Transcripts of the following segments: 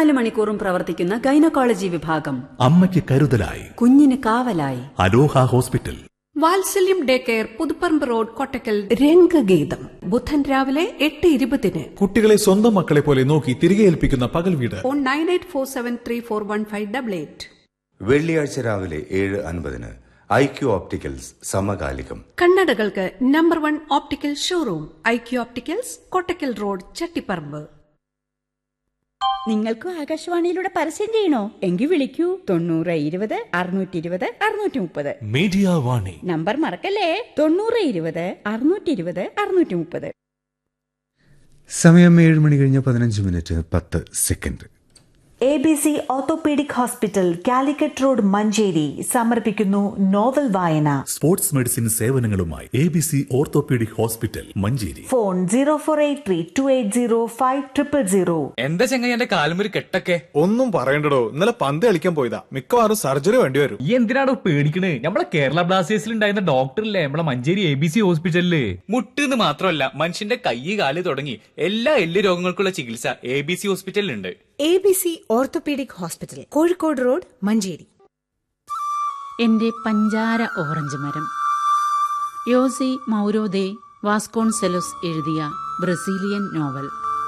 ഇരുപത്തിനാല് മണിക്കൂറും പ്രവർത്തിക്കുന്ന ഗൈനക്കോളജി വിഭാഗം അമ്മയ്ക്ക് കരുതലായി കുഞ്ഞിന് കാവലായി Aloha hospital Vatsalyam day care Puthuparamba road Kottakkal Rangageetham ബുധൻ രാവിലെ എട്ട് ഇരുപതിന് കുട്ടികളെ സ്വന്തം മക്കളെ പോലെ നോക്കി തിരികെ ഏൽപ്പിക്കുന്ന പകൽ വീട് phone nine eight four seven three four one five double eight വെള്ളിയാഴ്ച രാവിലെ ഏഴ് അൻപതിന് ഐ ക്യു ഓപ്റ്റിക്കൽസ് സമകാലികം കണ്ണടകൾക്ക് number one optical showroom I Q opticals Kottakkal road Chattiparamba നിങ്ങൾക്കും ആകാശവാണിയിലൂടെ പരസ്യം ചെയ്യണോ എങ്കിൽ വിളിക്കൂ തൊണ്ണൂറ് ഇരുപത് അറുന്നൂറ്റി ഇരുപത് അറുന്നൂറ്റി മുപ്പത് മീഡിയ വാണി നമ്പർ മറക്കല്ലേ തൊണ്ണൂറ് ഇരുപത് അറുന്നൂറ്റി ഇരുപത് അറുന്നൂറ്റി മുപ്പത് സമയം ഏഴ് മണി കഴിഞ്ഞ പതിനഞ്ച് മിനിറ്റ് പത്ത് second A B C orthopaedic hospital Calicut road Manjeri സമർപ്പിക്കുന്നു നോവൽ വായന സ്പോർട്സ് മെഡിസിൻ സേവനങ്ങളുമായി A B C orthopaedic hospital Manjeri phone zero four eight three two eight zero five triple zero എന്താ ചെങ്ങായി എന്റെ കാലുമൊരു കെട്ടൊക്കെ ഒന്നും പറയണ്ടടോ ഇന്നലെ പന്ത് കളിക്കാൻ പോയതാ മിക്കവാറും സർജറി വേണ്ടി വരും ഈ എന്തിനാണോ പേടിക്കണേ നമ്മളെ കേരള ബ്ലാസ്റ്റേഴ്സിൽ ഉണ്ടായിരുന്ന ഡോക്ടറില്ലേ നമ്മളെ മഞ്ചേരി എ ബി സി ഹോസ്പിറ്റലില് മുട്ടെന്ന് മാത്രമല്ല മനുഷ്യന്റെ കൈ കാല് തുടങ്ങി എല്ലാ എല്ല് രോഗങ്ങൾക്കുള്ള ചികിത്സ എ ബി സി ഹോസ്പിറ്റലിലുണ്ട് A B C orthopaedic hospital Kozhikode road Manjeri എന്റെ പഞ്ചാര ഓറഞ്ച് മരം യോസി മൗരോദെ വാസ്കോൺസെലോസ് എഴുതിയ ബ്രസീലിയൻ നോവൽ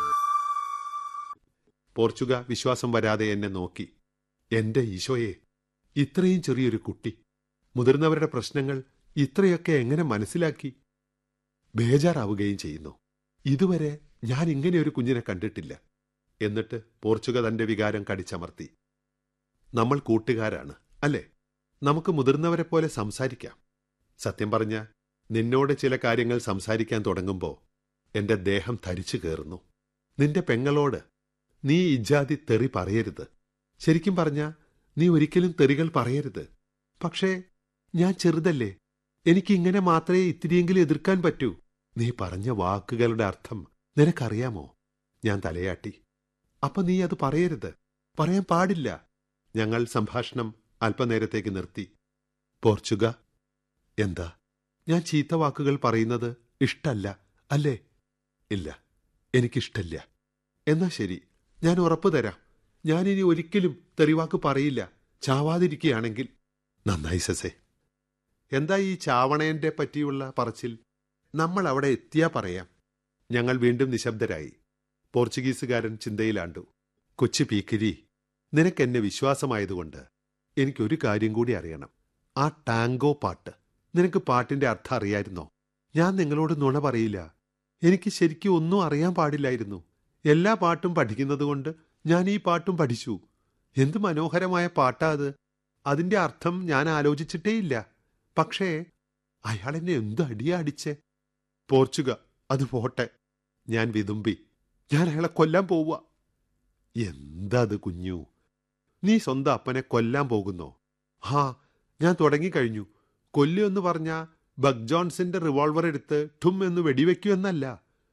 പോർച്ചുഗ വിശ്വാസം വരാതെ എന്നെ നോക്കി എന്റെ ഈശോയെ ഇത്രയും ചെറിയൊരു കുട്ടി മുതിർന്നവരുടെ പ്രശ്നങ്ങൾ ഇത്രയൊക്കെ എങ്ങനെ മനസ്സിലാക്കി ബേജാറാവുകയും ചെയ്യുന്നു ഇതുവരെ ഞാൻ ഇങ്ങനെ ഒരു കുഞ്ഞിനെ കണ്ടിട്ടില്ല എന്നിട്ട് പോർച്ചുഗ തന്റെ വികാരം കടിച്ചമർത്തി നമ്മൾ കൂട്ടുകാരാണ് അല്ലേ നമുക്ക് മുതിർന്നവരെ പോലെ സംസാരിക്കാം സത്യം പറഞ്ഞ നിന്നോട് ചില കാര്യങ്ങൾ സംസാരിക്കാൻ തുടങ്ങുമ്പോ എന്റെ ദേഹം ധരിച്ചു കയറുന്നു നിന്റെ പെങ്ങളോട് നീ ഇജാതി തെറി പറയരുത് ശരിക്കും പറഞ്ഞ നീ ഒരിക്കലും തെറികൾ പറയരുത് പക്ഷേ ഞാൻ ചെറുതല്ലേ എനിക്ക് ഇങ്ങനെ മാത്രമേ ഇത്തിരിയെങ്കിലും എതിർക്കാൻ പറ്റൂ നീ പറഞ്ഞ വാക്കുകളുടെ അർത്ഥം നിനക്കറിയാമോ ഞാൻ തലയാട്ടി അപ്പൊ നീ അത് പറയരുത് പറയാൻ പാടില്ല ഞങ്ങൾ സംഭാഷണം അല്പനേരത്തേക്ക് നിർത്തി പോർച്ചുഗ എന്താ ഞാൻ ചീത്ത വാക്കുകൾ പറയുന്നത് ഇഷ്ടല്ല അല്ലേ ഇല്ല എനിക്കിഷ്ടല്ല എന്നാ ശരി ഞാൻ ഉറപ്പു തരാം ഞാനിനി ഒരിക്കലും തെറിവാക്ക് പറയില്ല ചാവാതിരിക്കുകയാണെങ്കിൽ നന്നായി സസേ എന്താ ഈ ചാവണേന്റെ പറ്റിയുള്ള പറച്ചിൽ നമ്മൾ അവിടെ എത്തിയാ പറയാം ഞങ്ങൾ വീണ്ടും നിശബ്ദരായി പോർച്ചുഗീസുകാരൻ ചിന്തയിലാണ്ടു കൊച്ചു പീക്കിരി നിനക്കെന്നെ വിശ്വാസമായതുകൊണ്ട് എനിക്കൊരു കാര്യം കൂടി അറിയണം ആ ടാങ്കോ പാട്ട് നിനക്ക് പാട്ടിന്റെ അർത്ഥം അറിയായിരുന്നോ ഞാൻ നിങ്ങളോട് നുണ പറയില്ല എനിക്ക് ശരിക്കും ഒന്നും അറിയാൻ പാടില്ലായിരുന്നു എല്ലാ പാട്ടും പഠിക്കുന്നതുകൊണ്ട് ഞാൻ ഈ പാട്ടും പഠിച്ചു എന്ത് മനോഹരമായ പാട്ടാ അത് അതിന്റെ അർത്ഥം ഞാൻ ആലോചിച്ചിട്ടേയില്ല പക്ഷേ അയാളെന്നെ എന്ത് അടിയാ അടിച്ചേ പോർച്ചുഗ അത് പോട്ടെ ഞാൻ വിതുമ്പി ഞാൻ അയാളെ കൊല്ലാൻ പോവുക എന്താത് കുഞ്ഞു നീ സ്വന്തം അപ്പനെ കൊല്ലാൻ പോകുന്നോ ഹാ ഞാൻ തുടങ്ങിക്കഴിഞ്ഞു കൊല്ലുമെന്ന് പറഞ്ഞ ബഗ് ജോൺസിന്റെ റിവോൾവർ എടുത്ത് ഠും എന്ന് വെടിവെക്കുമെന്നല്ല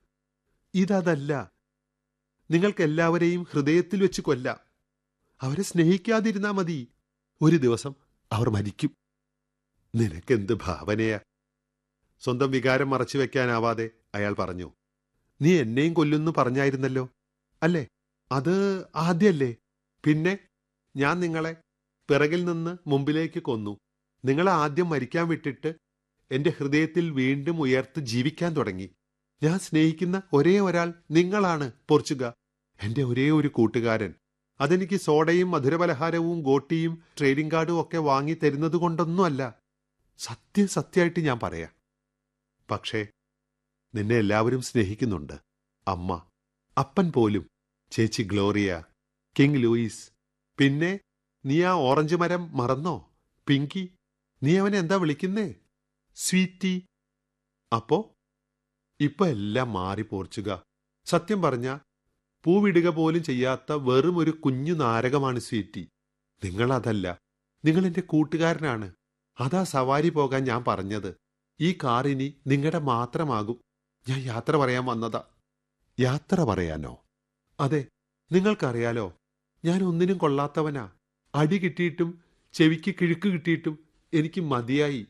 ഇതല്ല നിങ്ങൾക്ക് എല്ലാവരെയും ഹൃദയത്തിൽ വെച്ച് കൊല്ലാം അവരെ സ്നേഹിക്കാതിരുന്നാ മതി ഒരു ദിവസം അവർ മരിക്കും നിനക്കെന്ത് ഭാവനയാ സ്വന്തം വികാരം മറച്ചു വെക്കാനാവാതെ അയാൾ പറഞ്ഞു നീ എന്നെയും കൊല്ലുന്നു പറഞ്ഞായിരുന്നല്ലോ അല്ലേ അത് ആദ്യല്ലേ പിന്നെ ഞാൻ നിങ്ങളെ പിറകിൽ നിന്ന് മുമ്പിലേക്ക് കൊന്നു നിങ്ങളെ ആദ്യം മരിക്കാൻ വിട്ടിട്ട് എന്റെ ഹൃദയത്തിൽ വീണ്ടും ഉയർത്ത് ജീവിക്കാൻ തുടങ്ങി ഞാൻ സ്നേഹിക്കുന്ന ഒരേ ഒരാൾ നിങ്ങളാണ് പോർച്ചുഗ എന്റെ ഒരേ ഒരു കൂട്ടുകാരൻ അതെനിക്ക് സോഡയും മധുരപലഹാരവും ഗോട്ടിയും ട്രേഡിംഗ് കാർഡും ഒക്കെ വാങ്ങി തരുന്നത് കൊണ്ടൊന്നുമല്ല സത്യം സത്യമായിട്ട് ഞാൻ പറയാം പക്ഷേ നിന്നെ എല്ലാവരും സ്നേഹിക്കുന്നുണ്ട് അമ്മ അപ്പൻ പോലും ചേച്ചി ഗ്ലോറിയ കിങ് ലൂയിസ് പിന്നെ നീ ആ ഓറഞ്ച് മരം മറന്നോ പിങ്കി നീ അവനെ എന്താ വിളിക്കുന്നേ സ്വീറ്റി അപ്പോ ഇപ്പൊ എല്ലാം മാറി പോർച്ചുക സത്യം പറഞ്ഞ പൂവിടുക പോലും ചെയ്യാത്ത വെറും ഒരു കുഞ്ഞു നാരകമാണ് സ്വീറ്റി നിങ്ങളതല്ല നിങ്ങൾ എന്റെ കൂട്ടുകാരനാണ് അതാ സവാരി പോകാൻ ഞാൻ പറഞ്ഞത് ഈ കാറിനി നിങ്ങളുടെ മാത്രമാകും ഞാൻ യാത്ര പറയാൻ വന്നതാ യാത്ര പറയാനോ അതെ നിങ്ങൾക്കറിയാലോ ഞാൻ ഒന്നിനും കൊള്ളാത്തവനാ അടി കിട്ടിയിട്ടും ചെവിക്ക് കിഴുക്ക് കിട്ടിയിട്ടും എനിക്ക് മതിയായി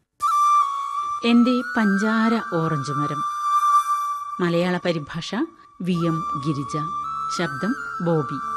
എന്റെ പഞ്ചാര ഓറഞ്ച് മരം മലയാള പരിഭാഷ വി എം ഗിരിജ ശബ്ദം ബോബി